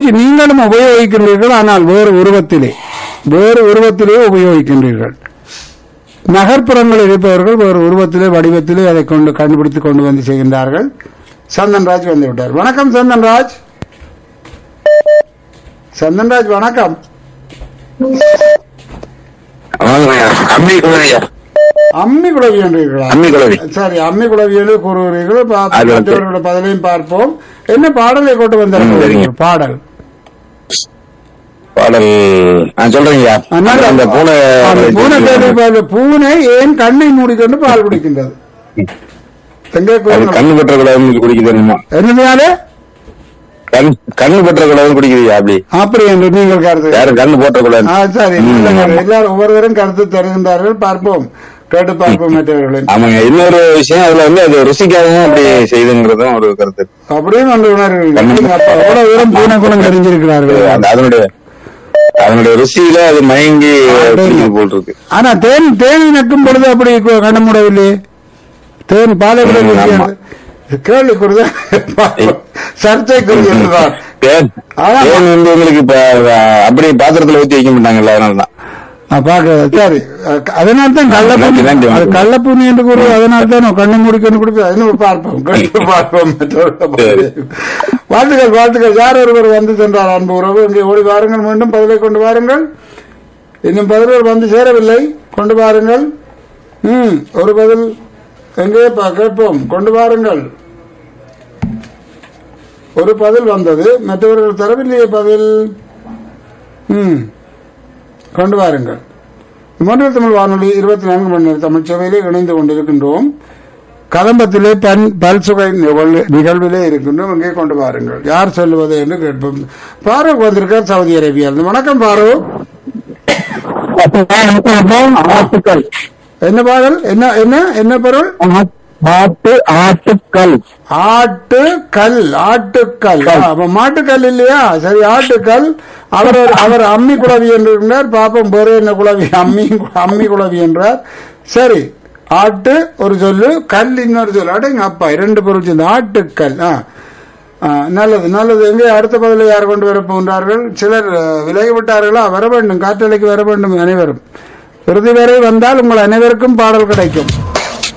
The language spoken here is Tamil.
இன்றைக்கு நீங்களும் உபயோகிக்கின்றீர்கள் ஆனால் வேறு உருவத்திலே வேறு உருவத்திலே உபயோகிக்கின்றீர்கள் நகர்ப்புறங்களில் இருப்பவர்கள் வேறு உருவத்திலே வடிவத்திலே அதை கொண்டு கண்டுபிடித்து கொண்டு வந்து செய்கின்றார்கள் சந்தன்ராஜ் வந்து விட்டார் வணக்கம் சந்தன்ராஜ் சந்தன்ராஜ் வணக்கம் வாங்கய்யா அம்மி குழவையா அம்மி குழவி என்றீர்களா அம்மி குழவி சரி அம்மி குழவி என்று கூறுகிறீர்கள் பா- அது வந்து- மற்றவர்களோட பதிலையும் பார்ப்போம் என்ன பாடலை கொண்டு ம், வந்தார்கள் சரிங்க. பாடல் பாடல் நான் சொல்றேங்கய்யா அதனால அந்த பூனை அந்த பூனை கேட்டு பாரு, பூனை ஏன் கண்ணை மூடிக்கொண்டு பால் குடிக்கின்றது எங்கே அது கூறுங்கள். கண்ணு பெற்ற குழந்தை குடிக்குது என்னமோ என்னதுனாலே கண் கண்ணு பெற்ற குழந்தை குடிக்குதுயா அப்படி அப்படி என்று நீங்கள் கருத்து யாரும் கண்ணு போட்ட குழந்தை ஆ, சரி ம், நல்ல ஆமா. கருத்து. எல்லாரும் ஒவ்வொருவரும் கருத்து தருகின்றார்கள் பார்ப்போம் கேட்டு பார்ப்போம் மற்றவர்களின் ஆமாங்க இன்னொரு விஷயம் அதுல வந்து அது ருசிக்காகவும் அப்படி செய்யுதுங்கிறதும் ஒரு கருத்து அப்படியும் வந்து உணர்வீர்கள் அப்ப எவ்வளவு தூரம் பூனை குணம் தெரிஞ்சிருக்கிறார்கள் அந்த- அதனுடைய அதனுடைய ருசியில அது மயங்கி குடிக்குது போல் இருக்கு ஆனா தேன் தேன் நக்கும் பொழுது அப்படி கு- கண்ண முடியவில்லையே தேன் பாலை கூட ம், குடிக்காது. ஆமா. கேள்விக்குரியது சர்ச்சைக்குரியதுதான் தேன் ஆமா. தேன் வந்து உங்களுக்கு இப்ப அஹ், அப்படி பாத்திரத்துல ஊத்தி வைக்க மாட்டாங்கல்ல அதனாலதான் நான் பார்க்க சரி அதனால தான் கள்ளப்பூனி நன்றி, நன்றி. அது கள்ளப்பூனி என்று கூறுவது அதனால தான் கண்ணு முடிக்கணும் கொடுப்பது இன்னும் பார்ப்போம் கண்டு பார்ப்போம் சரி. வாழ்த்துக்கள் வாழ்த்துக்கள் யார் ஒருவர் வந்து சென்றார் அன்பு உறவு இங்கே ஓடி வாருங்கள் மீண்டும் பதிலை கொண்டு வாருங்கள் இன்னும் பதில்கள் வந்து சேரவில்லை கொண்டு வாருங்கள் ம் ஒரு பதில் எங்கே பா- கேட்போம் கொண்டு வாருங்கள் ஒரு பதில் வந்தது மற்றவர்கள் தரவில்லையே பதில் ம் கொண்டு வாருங்கள் மொழியில் தமிழ் வானொலி இருபத்தி நான்கு மணி நேர தமிழ் சேவையிலே இணைந்து கொண்டிருக்கின்றோம் கதம்பத்திலே பன் பல்சுகை நிகழ்வு- நிகழ்விலே இருக்கின்றோம் இங்கே கொண்டு வாருங்கள் யார் சொல்லுவது என்று கேட்போம் பாரூக் வந்திருக்கார் சவுதி அரேபியா வணக்கம் பாரூக் ஆட்டுக்கள் என்ன பாடல் என்ன என்ன என்ன பொருள் ஆட்டு ஆட்டுக்கள் ஆட்டு கல் ஆட்டுக்கல் ஆ, அப்ப மாட்டுக்கல் இல்லையா சரி ஆட்டுக்கல் அவர் ஒரு- அவர் அம்மி குழவி என்று இருந்தார் பாப்போம் வேறு என்ன குழவி அம்மி அம்மி குழவி என்றார் சரி ஆட்டு ஒரு சொல்லு கல் இன்னொரு சொல்லு அடங்க அப்பா இரண்டு பொருள் சேர்ந்து ஆட்டுக்கல் ஆ ஆ, நல்லது நல்லது எங்கே அடுத்த பதிலை யார் கொண்டு வர போகின்றார்கள் சிலர் அஹ், விலகி விட்டார்களா வர வேண்டும் காற்றலைக்கு வர வேண்டும் அனைவரும் இறுதி வரை வந்தால் உங்கள் அனைவருக்கும் பாடல் கிடைக்கும்